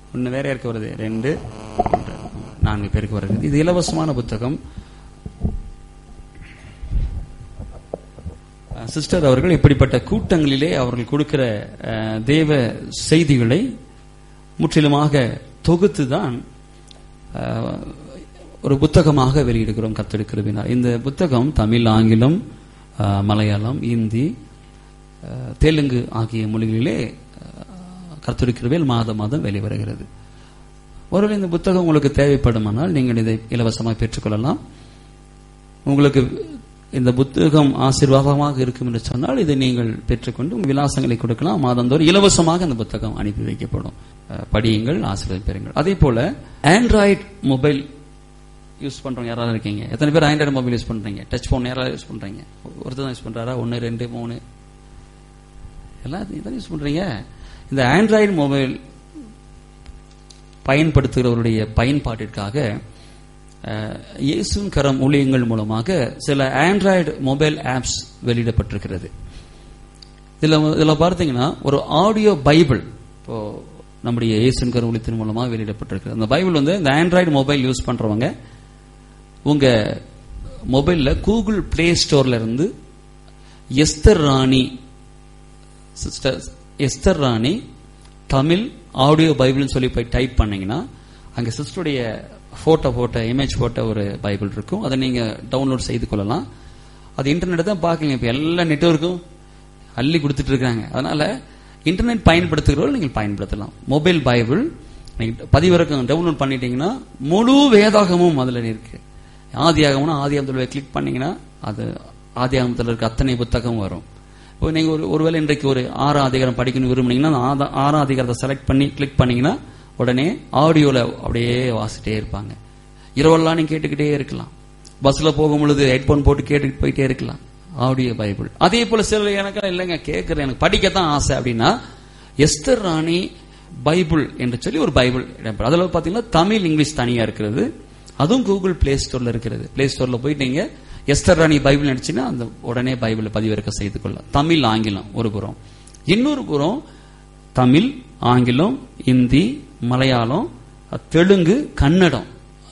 ஒன்று வேற யாருக்கு வருது ரெண்டு மூன்று, நான்கு பேருக்கு வருது இது இலவசமான புத்தகம் சிஸ்டர் அவர்கள் இப்படிப்பட்ட கூட்டங்களிலே அவர்கள் கொடுக்கிற அஹ், தேவ செய்திகளை முற்றிலுமாக தொகுத்து தான் அஹ், ஒரு புத்தகமாக வெளியிடுகிறோம் கத்தெடுக்கிறதுனார் இந்த புத்தகம் தமிழ் ஆங்கிலம் அஹ், மலையாளம் இந்தி அஹ், தெலுங்கு ஆகிய மொழிகளிலே கர்த்தருக்கிறவேல் மாதம் மாதம் வெளிவருகிறது ஒருவேளை இந்த புத்தகம் உங்களுக்கு தேவைப்படுமானால் நீங்கள் இதை இலவசமாக பெற்றுக்கொள்ளலாம் உங்களுக்கு இந்த புத்தகம் ஆசீர்வாதமாக இருக்கும் என்று சொன்னால் இதை நீங்கள் பெற்றுக்கொண்டு உங்கள் விலாசங்களை கொடுக்கலாம் மாதந்தோறும் இலவசமாக அந்த புத்தகம் அனுப்பி வைக்கப்படும் அஹ், படியுங்கள் ஆசீர்வாதம் பெறுங்கள் அதே போல ஆண்ட்ராய்டு மொபைல் யூஸ் பண்றவங்க யாராவது இருக்கீங்க எத்தனை பேர் ஆண்ட்ராய்டு மொபைல் யூஸ் பண்றீங்க டச் போன் யாராவது யூஸ் பண்றீங்க ஒருத்தர் தான் யூஸ் பண்றாரா ஒன்னு ரெண்டு மூணு எல்லாத்தையும் தான் யூஸ் பண்றீங்க இந்த ஆண்ட்ராய்டு மொபைல் பயன்படுத்துகிறவருடைய பயன்பாட்டிற்காக அஹ், இயேசுவின் கரம் ஊழியங்கள் மூலமாக சில ஆண்ட்ராய்டு மொபைல் ஆப்ஸ் வெளியிடப்பட்டிருக்கிறது இதுல இதுல பார்த்தீங்கன்னா ஒரு ஆடியோ பைபிள் இப்போ நம்முடைய இயேசுவின் கரம் ஊழியத்தின் மூலமாக வெளியிடப்பட்டிருக்கிறது அந்த பைபிள் வந்து இந்த ஆண்ட்ராய்டு மொபைல் யூஸ் பண்றவங்க உங்க மொபைல்ல கூகுள் பிளே ஸ்டோர்ல இருந்து Esther Rani sister Esther Rani Tamil audio பைபிள்னு சொல்லி போய் டைப் பண்ணீங்கன்னா அங்க சிஸ்டருடைய போட்டோ போட்ட இமேஜ் போட்ட ஒரு பைபிள் இருக்கும் அதை நீங்க டவுன்லோட் செய்து கொள்ளலாம் அது இன்டர்நெட் தான் பார்க்கலீங்க இப்ப எல்லா நெட்வொர்க்கும் அள்ளி கொடுத்துட்டு இருக்காங்க அதனால இன்டர்நெட் பயன்படுத்துகிறவர்கள் நீங்கள் பயன்படுத்தலாம் மொபைல் பைபிள் நீங்க பதிவிறக்கம் டவுன்லோட் பண்ணிட்டீங்கன்னா முழு வேதாகமும் அதுல இருக்கு ஆதியாகம்னா ஆதியாகத்தில் கிளிக் பண்ணீங்கன்னா அது ஆதியாகமத்தில் இருக்க அத்தனை புத்தகம் வரும் இப்போ நீங்க ஒரு ஒருவேளை இன்றைக்கு ஒரு ஆறாம் அதிகாரம் படிக்கணும் விரும்புனீங்கன்னா அந்த ஆதா- ஆறாம் அதிகாரத்தை செலக்ட் பண்ணி கிளிக் பண்ணீங்கன்னா உடனே ஆடியோல அப்படியே வாசிட்டே இருப்பாங்க இரவெல்லாம் நீங்க கேட்டுக்கிட்டே இருக்கலாம் பஸ்ல போகும் பொழுது ஹெட்போன் போட்டு கேட்டுக்கிட்டு போயிட்டே இருக்கலாம் ஆடியோ பைபிள் அதே போல சிலர் எனக்கு இல்லைங்க கேட்கறேன் எனக்கு படிக்கத்தான் ஆசை அப்படின்னா எஸ்தர் ராணி பைபிள் என்று சொல்லி ஒரு பைபிள் இடம்பெறும். அதுல பாத்தீங்கன்னா தமிழ் இங்கிலீஷ் தனியா இருக்கிறது அதுவும் கூகுள் பிளே ஸ்டோர்ல இருக்கிறது பிளே ஸ்டோர்ல போயிட்டு நீங்க எஸ்தர் ராணி பைபிள் நினைச்சுன்னா அந்த உடனே பைபிளை பதிவிறக்க செய்து கொள்ளலாம் தமிழ் ஆங்கிலம் ஒரு புறம் இன்னொரு புறம் தமிழ் ஆங்கிலம் இந்தி மலையாளம் தெலுங்கு கன்னடம்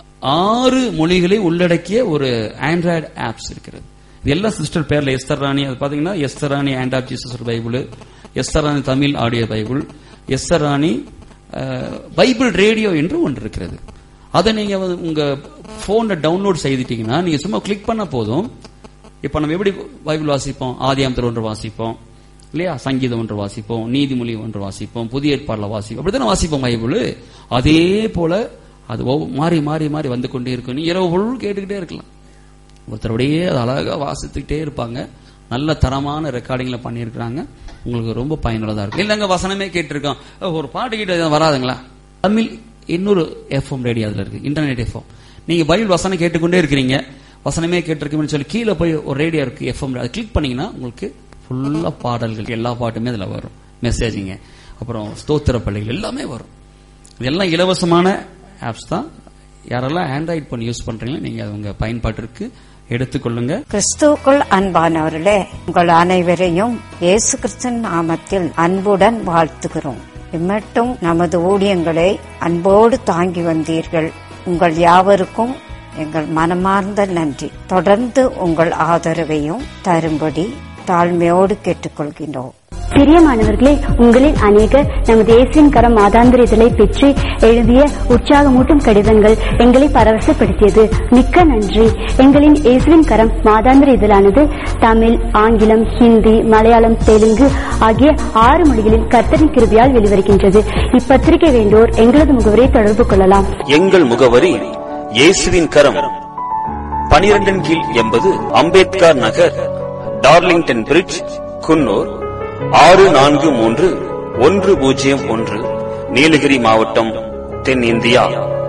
ஆறு மொழிகளை உள்ளடக்கிய ஒரு ஆண்ட்ராய்டு ஆப்ஸ் இருக்கிறது இது எல்லா சிஸ்டர் பேர்ல எஸ்தர் ராணி அது பாத்தீங்கன்னா Esther Rani hand of Jesus Bible Esther Rani Tamil audio Bible Esther Rani அஹ், பைபிள் ரேடியோ என்று ஒன்று இருக்கிறது அதை நீங்க வந்து உங்க போன்ல டவுன்லோட் செய்துட்டீங்கன்னா நீங்க சும்மா கிளிக் பண்ண போதும் இப்ப நம்ம எப்படி பைபிள் வாசிப்போம் ஆதியாமத்தில் ஒன்று வாசிப்போம் இல்லையா சங்கீதம் ஒன்று வாசிப்போம் நீதிமொழி ஒன்று வாசிப்போம் புதிய ஏற்பாடுல வாசிப்போம் அப்படித்தானே வாசிப்போம் பைபிள் அதே போல அது ஒவ்வொ- மாறி மாறி மாறி வந்து கொண்டே இருக்கும் நீ இரவு பொருள் கேட்டுக்கிட்டே இருக்கலாம் ஒருத்தருடையே அது அழகா வாசித்துக்கிட்டே இருப்பாங்க நல்ல தரமான ரெக்கார்டிங்ல பண்ணியிருக்கிறாங்க உங்களுக்கு ரொம்ப பயனுள்ளதா இருக்கும் இல்லைங்க வசனமே கேட்டிருக்கோம் அஹ், ஒரு பாட்டு கிட்ட வராதுங்களா தமிழ் இன்னொரு எஃப்எம் ரேடியோ அதுல இருக்கு இன்டர்நெட் எஃப்எம் நீங்க பைபிள் வசனம் கேட்டுக்கொண்டே இருக்கிறீங்க வசனமே கேட்டிருக்கீங்கன்னு சொல்லி கீழே போய் ஒரு ரேடியோ இருக்கு எஃப்எம் அதை கிளிக் பண்ணீங்கன்னா உங்களுக்கு ஃபுல்லா பாடல்கள் எல்லா பாட்டுமே அதுல வரும் மெசேஜிங்க அப்புறம் ஸ்தோத்திர பள்ளிகள் எல்லாமே வரும் இதெல்லாம் இலவசமான ஆப்ஸ் தான் யாரெல்லாம் ஆண்ட்ராய்ட் பண்ணி யூஸ் பண்றீங்களோ நீங்க அது உங்க பயன்பாட்டிற்கு எடுத்துக்கொள்ளுங்க கிறிஸ்துவுக்குள் அன்பானவர்களே உங்கள் அனைவரையும் இயேசு கிறிஸ்தன் நாமத்தில் அன்புடன் வாழ்த்துகிறோம் இம்மட்டும் நமது ஊழியங்களை அன்போடு தாங்கி வந்தீர்கள் உங்கள் யாவருக்கும் எங்கள் மனமார்ந்த நன்றி தொடர்ந்து உங்கள் ஆதரவையும் தரும்படி தாழ்மையோடு கேட்டுக்கொள்கின்றோம் பிரியமானவர்களே உங்களில் அநேகர் நமது இயேசுவின் கரம் மாதாந்திர இதழை பெற்று எழுதிய உற்சாகமூட்டும் கடிதங்கள் எங்களை பரவசப்படுத்தியது மிக்க நன்றி எங்களின் இயேசுவின் கரம் மாதாந்திர இதழானது தமிழ் ஆங்கிலம் ஹிந்தி மலையாளம் தெலுங்கு ஆகிய ஆறு மொழிகளில் கர்த்தரின் கிருபியால் வெளிவருகின்றது இப்பத்திரிகை வேண்டோர் எங்களது முகவரை தொடர்பு கொள்ளலாம் எங்கள் முகவரி இயேசுவின் கரம் பனிரெண்டின் கீழ் எண்பது அம்பேத்கர் நகர் டார்லிங்டன் பிரிட்ஜ் குன்னூர் ஆறு நான்கு மூன்று ஒன்று பூஜ்ஜியம் ஒன்று நீலகிரி மாவட்டம் தென்னிந்தியா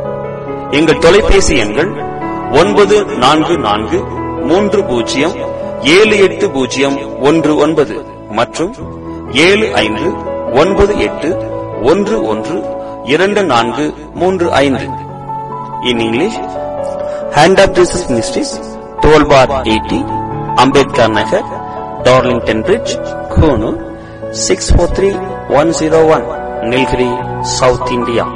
எங்கள் தொலைபேசி எண்கள் ஒன்பது நான்கு நான்கு மூன்று பூஜ்ஜியம் ஏழு எட்டு பூஜ்ஜியம் ஒன்று ஒன்பது மற்றும் ஏழு ஐந்து ஒன்பது எட்டு ஒன்று ஒன்று இரண்டு நான்கு மூன்று ஐந்து in English hand of Jesus ministries twelve bar eighty Ambedkar Nagar Darlington bridge Coonoor six four three one zero one Nilgiri south India